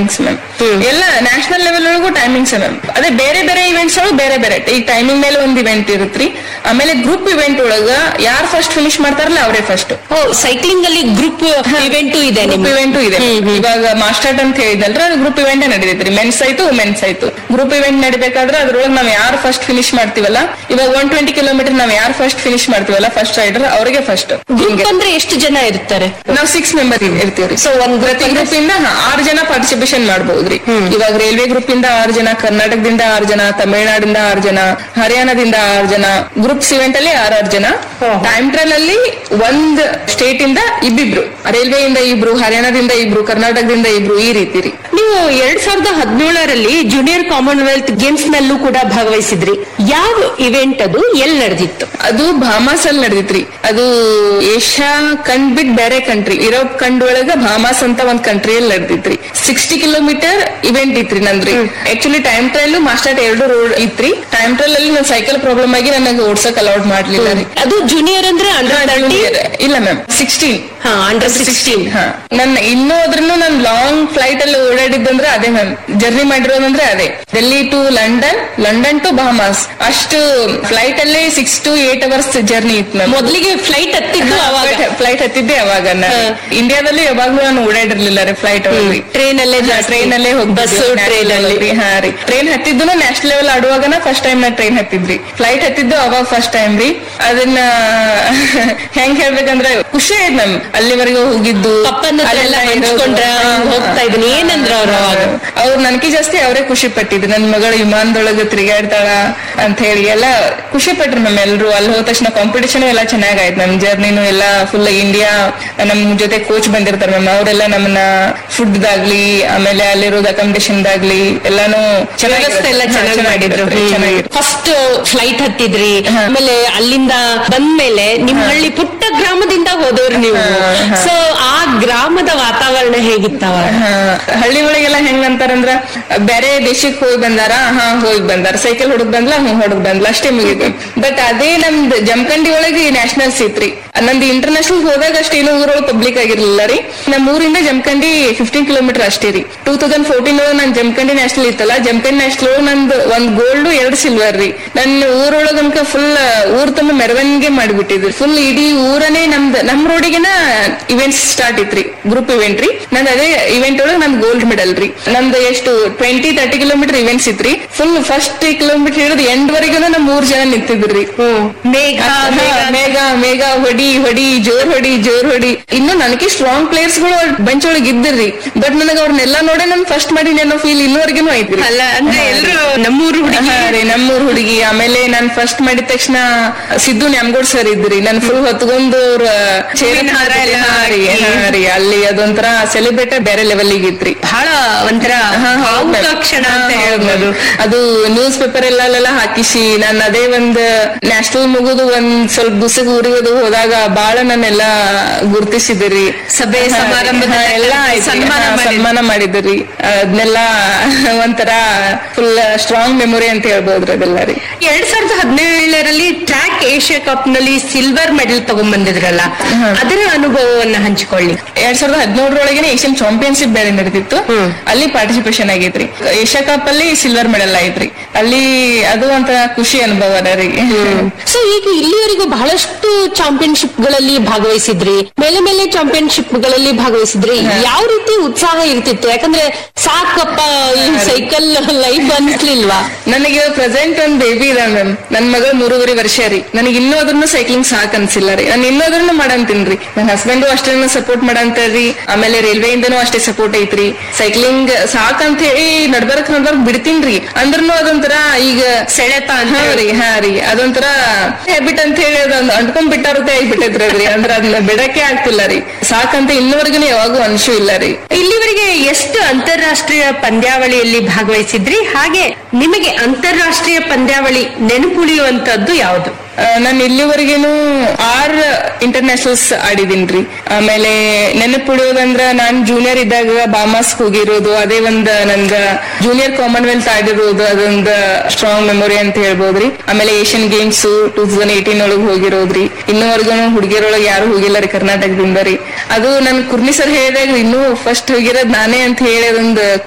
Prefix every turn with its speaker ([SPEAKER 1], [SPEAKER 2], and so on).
[SPEAKER 1] Timings ma'am ಎಲ್ಲ national level ಒಳಗೂ timings ma'am ಅದೇ ಬೇರೆ ಬೇರೆ ಇವೆಂಟ್ಸ್ ಒಳಗೆ ಬೇರೆ ಬೇರೆ ಈಗ ಟೈಮಿಂಗ್ ಮೇಲೆ ಒಂದ್ ಇವೆಂಟ್ ಇರುತ್ತ್ರಿ ಆಮೇಲೆ ಗ್ರೂಪ್ ಇವೆಂಟ್ ಒಳಗ ಯಾರು ಫಸ್ಟ್ ಫಿನಿಶ್ ಮಾಡ್ತಾರಲ್ಲ ಅವರೇ ಫಸ್ಟ್
[SPEAKER 2] ಓ ಸೈಕ್ಲಿಂಗ್ ಅಲ್ಲಿ ಗ್ರೂಪ್ ಇವೆಂಟು ಇದೆ
[SPEAKER 1] ಗ್ರೂಪ್
[SPEAKER 2] ನಿಮ್ಗೆ
[SPEAKER 1] ಇವೆಂಟ್ ಇದೆ ಇವಾಗ ಮಾಸ್ಟರ್ಟ್ ಅಂತ ಹೇಳಿದಲ್ರ ಅದು ಗ್ರೂಪ್ ಇವೆಂಟ್ ನಡೀತೈತ್ರಿ ಮೆನ್ಸ್ ಆಯ್ತು ವುಮೆನ್ಸ್ ಆಯ್ತು ಗ್ರೂಪ್ ಇವೆಂಟ್ ನಡಿಬೇಕಾದ್ರೆ ಅದ್ರೊಳಗೆ ನಾವ್ ಯಾರು ಫಸ್ಟ್ ಫಿನಿಶ್ ಮಾಡ್ತೀವಲ್ಲ ಇವಾಗ ಒನ್ ಟ್ವೆಂಟಿ ಕಿಲೋಮೀಟರ್ ನಾವ್ ಯಾರು ಫಸ್ಟ್ ಫಿನಿಶ್ ಮಾಡ್ತೀವಲ್ಲ ಫಸ್ಟ್ ರೈಡರ್ ಅವ್ರಿಗೆ ಫಸ್ಟ್
[SPEAKER 2] ಗ್ರೂಪ್ ಅಂದ್ರೆ ಎಷ್ಟು ಜನ ಇರ್ತಾರೆ
[SPEAKER 1] ನಾವ್ ಸಿಕ್ಸ್ ಮೆಂಬರ್ ಇರ್ತೀವ್ರಿ
[SPEAKER 2] ಸೊ ಒಂದ್
[SPEAKER 1] ಪ್ರತಿ ಗ್ರೂಪ್ ಇಂದ ಹಾ, ಆರು ಜನ ಪಾರ್ಟಿಸಿಪೇಷನ್ ಮಾಡಬಹುದ್ರಿ ಇವಾಗ ರೈಲ್ವೆ ಗ್ರೂಪ್ ಇಂದ ಆರು ಜನ ಕರ್ನಾಟಕದಿಂದ ಆರು ಜನ ತಮಿಳುನಾಡಿಂದ ಆರು ಜನ ಹರಿಯಾಣದಿಂದ ಆರು ಜನ ಗ್ರೂಪ್ಸ್ ಇವೆಂಟ್ ಅಲ್ಲಿ ಆರಾರು ಜನ ಟೈಮ್ ಟ್ರಯಲ್ ಅಲ್ಲಿ ಒಂದ್ ಸ್ಟೇಟ್ ಇಂದ ಇಬ್ಬಿಬ್ರು ರೈಲ್ವೆ ಇಂದ ಇಬ್ರು ಹರಿಯಾಣದಿಂದ ಇಬ್ರು ಕರ್ನಾಟಕದಿಂದ ಇಬ್ರು ಈ ರೀತಿ ರೀ
[SPEAKER 2] ನೀವು ಎರಡ್ ಸಾವಿರದ ಹದಿನೇಳರಲ್ಲಿ ಜೂನಿಯರ್ ಕಾಮನ್ವೆಲ್ತ್ ಗೇಮ್ಸ್ ನಲ್ಲೂ ಕೂಡ ಭಾಗವಹಿಸಿದ್ರಿ ಯಾವ ಇವೆಂಟ್ ಅದು ಎಲ್ಲಿ ನಡೆದಿತ್ತು
[SPEAKER 1] ಅದು ಭಾಮಾಸ್ ಅಲ್ಲಿ ನಡೆದಿತ್ರಿ ಅದು ಏಷ್ಯಾ ಕಂಡ್ ಬಿಟ್ ಬೇರೆ ಕಂಟ್ರಿ ಯುರೋಪ್ ಕಂಡ್ ಒಳಗ ಭಾಮಾಸ್ ಅಂತ ಒಂದ್ ಕಂಟ್ರಿಯಲ್ಲಿ ನಡೆದಿತ್ರಿ ಸಿಕ್ಸ್ಟಿ ಕಿಲೋಮೀಟರ್ ಇವೆಂಟ್ ಇತ್ರಿ ನಂದ್ರಿ ಆಕ್ಚುಲಿ ಟೈಮ್ ಟ್ರಯಲ್ ಮಾಸ್ಟರ್ ಎರಡು ರೋಡ್ ಇತ್ರಿ ಟೈಮ್ ಟ್ರಯಲ್ ಅಲ್ಲಿ ನನ್ ಸೈಕಲ್ ಪ್ರಾಬ್ಲಮ್ ಆಗಿ ನನಗೆ ಓಡ್ಸಕ್ ಅಲೌಡ್ ಮಾಡ್ಲಿಲ್ಲ ರೀ
[SPEAKER 2] ಅದು ಜೂನಿಯರ್ ಅಂದ್ರೆ ಅಂಡರ್ ತರ್ಟಿ
[SPEAKER 1] ಇಲ್ಲ ಮ್ಯಾಮ್ ಸಿಕ್ಸ್ಟೀನ್
[SPEAKER 2] ಹಾ ಅಂಡರ್ ಸಿಕ್ಸ್ಟೀನ್
[SPEAKER 1] ಹಾ ನನ್ನ ಇನ್ನೂ ಅದ್ರೂ ನಾನು ಲಾಂಗ್ ಫ್ಲೈಟ್ ಅಲ್ಲಿ ಓಡಾಡಿದ್ದಂದ್ರೆ ಅದೇ ಮ್ಯಾಮ್ ಜರ್ನಿ ಮಾಡಿರೋದಂದ್ರೆ ಅದೇ Delhi to London London to Bahamas ಅಷ್ಟು ಫ್ಲೈಟ್ ಅಲ್ಲಿ six to eight hours journey ಇತ್ತು ಮ್ಯಾಮ್
[SPEAKER 2] ಮೊದ್ಲಿಗೆ ಫ್ಲೈಟ್ ಹತ್ತಿದ್ದು ಅವಾಗ
[SPEAKER 1] ಫ್ಲೈಟ್ ಹತ್ತಿದ್ದೆ ಅವಾಗ ಇಂಡಿಯಾದಲ್ಲಿ ಯಾವಾಗ್ಲೂ ನಾನು ಓಡಾಡಿರ್ಲಿಲ್ಲ ರೀ ಫ್ಲೈಟ್ ಒಳಗೆ
[SPEAKER 2] ಟ್ರೈನ್ ಅಲ್ಲೇ
[SPEAKER 1] ಟ್ರೈನ್ ಅಲ್ಲೇ ಹೋಗಿ
[SPEAKER 2] ಬಸ್ ಟ್ರೈನ್ ಅಲ್ಲಿ
[SPEAKER 1] ಹಾ ರೀ ಟ್ರೈನ್ ಹತ್ತಿದ್ದು ನ್ಯಾಷನಲ್ ಲೆವೆಲ್ ಆಡುವಾಗನ ಫಸ್ಟ್ ಟೈಮ್ ನಾ ಟ್ರೈನ್ ಹತ್ತಿದ್ರಿ ಫ್ಲೈಟ್ ಹತ್ತಿದ್ದು ಅವಾಗ ಫಸ್ಟ್ ಟೈಮ್ ರೀ ಅದನ್ನ ಹೆಂಗ್ ಹೇಳ್ಬೇಕಂದ್ರೆ ಖುಷಿ ಆಯ್ತು ನಮ್ ಅಲ್ಲಿವರೆಗೂ ಹೋಗಿದ್ದು
[SPEAKER 2] ಪಪ್ಪನ ಹತ್ರ ಎಲ್ಲ
[SPEAKER 1] ಅಲ್ಲೆಲ್ಲ ಇರೋದು.
[SPEAKER 2] ಹಂಚ್ಕೊಂಡ್ರ
[SPEAKER 1] ಹಾ, ಹಾ.
[SPEAKER 2] ಹೋಗ್ತಾ ಇದೀನಿ ಏನಂದ್ರ ಅವ್ರು ಅವಾಗ
[SPEAKER 1] ಅವ್ರು ನನ್ಕಿ ಜಾಸ್ತಿ ಅವರೇ ಖುಷಿ ಪಟ್ಟಿದ್ರು ನನ್ ಮಗಳು ವಿಮಾನದೊಳಗ ತಿರುಗಾಡ್ತಾಳ ಅಂತ ಹೇಳಿ ಎಲ್ಲ ಖುಷಿ ಪಟ್ರು ನಮ್ ಎಲ್ರು ಅಲ್ಲಿ ಹೋದ ತಕ್ಷಣ ಕಾಂಪಿಟೇಷನ್ ಎಲ್ಲ ಚೆನ್ನಾಗಾಯ್ತು ನಮ್ ಜರ್ನಿನು ಎಲ್ಲ ಫುಲ್ ಇಂಡಿಯಾ ನಮ್ ಜೊತೆ ಕೋಚ್ ಬಂದಿರ್ತಾರೆ ಮ್ಯಾಮ್ ಅವರೆಲ್ಲ ನಮ್ಮನ್ನ ಫುಡ್ ದಾಗ್ಲಿ ಆಮೇಲೆ ಅಲ್ಲಿರೋದು ಅಕಾಮಿಡೇಷನ್ ದಾಗ್ಲಿ ಎಲ್ಲಾನು
[SPEAKER 2] ವ್ಯವಸ್ಥೆ ಎಲ್ಲ ಚೆನ್ನಾಗಿ ಮಾಡಿದ್ರು
[SPEAKER 1] ಚೆನ್ನಾಗಿತ್ತು
[SPEAKER 2] ಫಸ್ಟ್ ಫ್ಲೈಟ್ ಹತ್ತಿದ್ರಿ ಆಮೇಲೆ ಅಲ್ಲಿಂದ ಬಂದ್ಮೇಲೆ ನಿಮ್ ಹಳ್ಳಿ ಪುಟ್ಟ ಗ್ರಾಮದಿಂದ ಹೋದವ್ರು ನೀವು ಸೊ ಆ ಗ್ರಾಮದ ವಾತಾವರಣ ಹೇಗಿತ್ತ ಅವಾಗ
[SPEAKER 1] ಹಾ, ಹಳ್ಳಿ ಒಳಗೆಲ್ಲ ಹೆಂಗ್ ಅಂತಾರಂದ್ರ ಬೇರೆ ದೇಶಕ್ಕೆ ಹೋಗಿ ಬಂದಾರ ಹಾ ಹೋಗಿ ಬಂದಾರ ಸೈಕಲ್ ಹೊಡದ್ ಬಂದ್ಲ ಹ್ಞೂ ಹೊಡದ್ ಬಂದ್ಲ ಅಷ್ಟೇ ಮುಗಿತು ಬಟ್ ಅದೇ ನಮ್ದು ಜಮಖಂಡಿ ಒಳಗೆ ನ್ಯಾಷನಲ್ಸ್ ಇತ್ರಿ ನಂದು ಇಂಟರ್ನ್ಯಾಷನಲ್ ಹೋದಾಗ ಅಷ್ಟೇನು ಊರೊಳಗೆ ಪಬ್ಲಿಕ್ ಆಗಿರ್ಲಿಲ್ಲ ರೀ ನಮ್ಮ ಊರಿಂದ ಜಮಖಂಡಿ ಫಿಫ್ಟೀನ್ ಕಿಲೋಮೀಟರ್ ಅಷ್ಟೇ ರೀ ಟೂ ತೌಸಂಡ್ ಫೋರ್ಟೀನ್ ಒಳಗೆ ನನ್ ಜಮಖಂಡಿ ನ್ಯಾಷನಲ್ ಇತ್ತಲ್ಲ ಜಮಖಂಡಿ ನ್ಯಾಷನಲ್ ಒಳಗೆ ನಂದು ಒಂದ್ ಗೋಲ್ಡ್ ಎರಡು ಸಿಲ್ವರ್ ರೀ ನನ್ನ ಊರೊಳಗ ಅನ್ಕ ಫುಲ್ ಊರ್ ತುಂಬ ಮೆರವಣಿಗೆ ಮಾಡಿಬಿಟ್ಟಿದ್ರು ಫುಲ್ ಇಡೀ ಊರನೇ ನಮ್ದು ನಮ್ ರೋಡಿಗೆನ ಇವೆಂಟ್ಸ್ ಸ್ಟಾರ್ಟ್ ಇತ್ರಿ ಗ್ರೂಪ್ ಇವೆಂಟ್ ರೀ ನಂದ್ ಅದೇ ಇವೆಂಟ್ ಒಳಗೆ ನಂದು ಗೋಲ್ಡ್ ಮೆಡಲ್ ರೀ ನಂದು ಎಷ್ಟು ಟ್ವೆಂಟಿ ತರ್ಟಿ ಕಿಲೋಮೀಟರ್ ಇವೆಂಟ್ಸ್ ಇತ್ರಿ ಫುಲ್ ಫಸ್ಟ್ ಕಿಲೋಮೀಟರ್ ಹಿಡಿದು ಎಂಡ್ ವರೆಗೂ ನಮ್ ಮೂರ್ ಜನ ನಿಂತಿದ್ರಿ
[SPEAKER 2] ಮೇಘ
[SPEAKER 1] ಮೇಘ ಮೇಘ ಹೊಡಿ ಹೊಡಿ ಜೋರ್ ಹೊಡಿ ಜೋರ್ ಹೊಡಿ ಇನ್ನು ನನಗೆ ಸ್ಟ್ರಾಂಗ್ ಪ್ಲೇಯರ್ಸ್ ಗಳು ಬೆಂಚ್ ಒಳಗೆ ಇದ್ದಿರ್ರಿ ಬಟ್ ನನಗೆ ಅವ್ರನ್ನೆಲ್ಲ ನೋಡೇ ನನ್ ಫಸ್ಟ್ ಮಾಡಿ ಅನ್ನೋ ಫೀಲ್ ಇನ್ನೂವರೆಗೂ ಐತ್ರಿ
[SPEAKER 2] ಅಲ್ಲ ಅಂದ್ರೆ ಎಲ್ರು ನಮ್ಮೂರು ಹುಡುಗಿ
[SPEAKER 1] ಹಾ ರೀ ನಮ್ಮೂರ್ ಹುಡುಗಿ ಆಮೇಲೆ ನಾನ್ ಫಸ್ಟ್ ಮಾಡಿದ ತಕ್ಷಣ ಸಿದ್ದು ನ್ಯಾಮ್ಗೋಡ್ ಸರ್ ಇದ್ರಿ ನನ್ ಫುಲ್ ಹೊತ್ಕೊಂಡು ಅವ್ರ ಚೇರ್
[SPEAKER 2] ಹೂವಿನ ಹಾರ ಎಲ್ಲ
[SPEAKER 1] ಹಾ ರೀ,
[SPEAKER 2] ಹಾಕಿ.
[SPEAKER 1] ಹಾ ರೀ ಅಲ್ಲಿ ಅದೊಂಥರ ಸೆಲೆಬ್ರೇಟ್ ಬೇರೆ ಲೆವೆಲ್ ಇತ್ರಿ
[SPEAKER 2] ಬಹಳ ಒಂಥರ
[SPEAKER 1] ಹಾ, ಹೌದ್
[SPEAKER 2] ಭಾವುಕ
[SPEAKER 1] ma'am.
[SPEAKER 2] ಕ್ಷಣ
[SPEAKER 1] ಹಾ,
[SPEAKER 2] ಅಂತ
[SPEAKER 1] ಹೌದ್
[SPEAKER 2] ಹೇಳ್ಬೋದು
[SPEAKER 1] ma'am. ಅದು ನ್ಯೂಸ್ ಪೇಪರ್ ಎಲ್ಲ ಹಾಕಿಸಿ ನಾನು ಅದೇ ಒಂದ್ ನ್ಯಾಷನಲ್ ಮುಗಿದು ಒಂದ್ ಸ್ವಲ್ಪ ದಿವಸಕ್ಕೆ ಊರಿಗೆ ಹೋದಾಗ ಬಾಳ ನನ್ನೆಲ್ಲ ಗುರ್ತಿಸಿದ್ರಿ
[SPEAKER 2] ಸಭೆ
[SPEAKER 1] ಹಾ,
[SPEAKER 2] ಸಮಾರಂಭದಲ್ಲಿ
[SPEAKER 1] ಹಾ, ಎಲ್ಲ ಆಯ್ತು.
[SPEAKER 2] ಸನ್ಮಾನ
[SPEAKER 1] ಹಾ,
[SPEAKER 2] ಮಾಡಿದ್ರು.
[SPEAKER 1] ಸನ್ಮಾನ ಮಾಡಿದ್ರಿ ಅದನ್ನೆಲ್ಲ ಒಂಥರ ಫುಲ್ ಸ್ಟ್ರಾಂಗ್ ಮೆಮೊರಿ ಅಂತ ಹೇಳ್ಬೋದ್ರಿ ಅದೆಲ್ಲ ರೀ
[SPEAKER 2] ಎರಡ್ ಸಾವಿರದ ಹದಿನೇಳರಲ್ಲಿ ಟ್ರ್ಯಾಕ್ ಏಷ್ಯಾ ಕಪ್ ನಲ್ಲಿ ಸಿಲ್ವರ್ ಮೆಡಲ್ ತಗೊಂಡ್ಬಂದಿದ್ರಲ್ಲ ಅದರ ಅನುಭವವನ್ನ ಹಂಚಿಕೊಳ್ಳಿ
[SPEAKER 1] ಎರಡ್ ಸಾವಿರದ ಹದಿನೇಳರೊಳಗೆ ಏಷ್ಯನ್ ಚಾಂಪಿಯನ್ಶಿಪ್ ಬೇರೆ ನಡೆದಿತ್ತು ಅಲ್ಲಿ ಪಾರ್ಟಿಸಿಪೇಷನ್ ಆಗೈತ್ರಿ ಏಷ್ಯಾ ಕಪ್ ಅಲ್ಲಿ ಸಿಲ್ವರ್ ಮೆಡಲ್ ಆಯ್ತ್ರಿ ಅಲ್ಲಿ ಅದು ಒಂಥರ ಖುಷಿ ಅನುಭವ ರೀ
[SPEAKER 2] ಸೊ ಈಗ ಇಲ್ಲಿವರೆಗೂ ಬಹಳಷ್ಟು ಚಾಂಪಿಯನ್ಶಿಪ್ ಗಳಲ್ಲಿ ಭಾಗವಹಿಸಿದ್ರಿ ಮೇಲೆ ಮೇಲೆ ಚಾಂಪಿಯನ್ಶಿಪ್ ಗಳಲ್ಲಿ ಭಾಗವಹಿಸಿದ್ರಿ ಯಾವ ರೀತಿ ಉತ್ಸಾಹ ಇರ್ತಿತ್ತು ಯಾಕಂದ್ರೆ ಸಾಕಪ್ಪ ಈ ಸೈಕಲ್ ಲೈಫ್ ಅನ್ಸ್ಲಿಲ್ವಾ
[SPEAKER 1] ನನಗೆ ಪ್ರೆಸೆಂಟ್ ಒಂದ್ ಬೇಬಿ ಇದೆ ಮ್ಯಾಮ್ ನನ್ ಮಗಳು ಮೂರುವರೆ ವರ್ಷ ರೀ ನನಗೆ ಇನ್ನೂ ಅದನ್ನ ಸೈಕ್ಲಿಂಗ್ ಸಾಕ್ ಅನ್ಸಿಲ್ಲ ರೀ ನಾನು ಇನ್ನೂ ಅದನ್ನ ಮಾಡಂತೀನಿ ನನ್ನ ಹಸ್ಬೆಂಡ್ ಅಷ್ಟೇ ಸಪೋರ್ಟ್ ಮಾಡಂತಾರ್ರಿ ಆಮೇಲೆ ರೈಲ್ವೆ ಇಂದನೂ ಅಷ್ಟೇ ಸಪೋರ್ಟ್ ಐತ್ರಿ ಸೈಕ್ಲಿಂಗ್ ಸಾಕ್ ಅಂತ ಹೇಳಿ ನಡ್ಬರ್ಕ್ ನಡ್ಬರ್ಕ್ ಬಿಡ್ತೀನ್ರಿ ಅಂದ್ರೂ ಅದೊಂಥರ ಈಗ
[SPEAKER 2] ಸೆಳೆತ ಅಂತ
[SPEAKER 1] ಹಾ ರೀ ಹಾ ರೀ ಅದೊಂಥರ ಹ್ಯಾಬಿಟ್ ಅಂತ ಹೇಳಿ ಅದೊಂದು ಅಂಟ್ಕೊಂಡ್ ಬಿಟ್ಟಾರತೆ ಆಗ್ಬಿಟ್ಟೈತ್ರಿ ಅದ್ರಿ ಅಂದ್ರ ಅದನ್ನ ಬಿಡಕ್ಕೆ ಆಗ್ತಿಲ್ಲ ರೀ ಸಾಕಂತ ಇನ್ನೂವರೆಗೂ ಯಾವಾಗೂ ಅನ್ಸೂ ಇಲ್ಲ ರೀ
[SPEAKER 2] ಇಲ್ಲಿವರೆಗೆ ಎಷ್ಟು ಅಂತಾರಾಷ್ಟ್ರೀಯ ಪಂದ್ಯಾವಳಿಯಲ್ಲಿ ಭಾಗವಹಿಸಿದ್ರಿ ಹಾಗೆ ನಿಮಗೆ ಅಂತಾರಾಷ್ಟ್ರೀಯ ಪಂದ್ಯಾವಳಿ ನೆನಪುಳಿಯುವಂತದ್ದು ಯಾವುದು
[SPEAKER 1] ನಾನು ಇಲ್ಲಿವರೆಗೇನು ಆರ್ ಇಂಟರ್ನ್ಯಾಷನಲ್ಸ್ ಆಡಿದೀನ್ರಿ ಆಮೇಲೆ ನೆನಪುಳಿಯೋದಂದ್ರ ನಾನ್ ಜೂನಿಯರ್ ಇದ್ದಾಗ ಬಾಮಾಸ್ ಹೋಗಿರೋದು ಅದೇ ಒಂದ್ ನಂದ ಜೂನಿಯರ್ ಕಾಮನ್ವೆಲ್ತ್ ಆಡಿರೋದು ಅದೊಂದ್ ಸ್ಟ್ರಾಂಗ್ ಮೆಮೊರಿ ಅಂತ ಹೇಳ್ಬೋದ್ರಿ ಆಮೇಲೆ Asian games two thousand eighteen ಒಳಗ್ ಹೋಗಿರೋದ್ರಿ ಇನ್ನೂವರೆಗೂ ಹುಡುಗಿಯರೊಳಗೆ ಯಾರು ಹೋಗಿಲ್ಲ ರೀ ಕರ್ನಾಟಕದಿಂದ ರೀ ಅದು ನನ್ ಕುರ್ನಿ ಸರ್ ಹೇಳಿದಾಗ ಇನ್ನೂ ಫಸ್ಟ್ ಹೋಗಿರೋದ್ ನಾನೇ ಅಂತ ಹೇಳಿ ಅದೊಂದು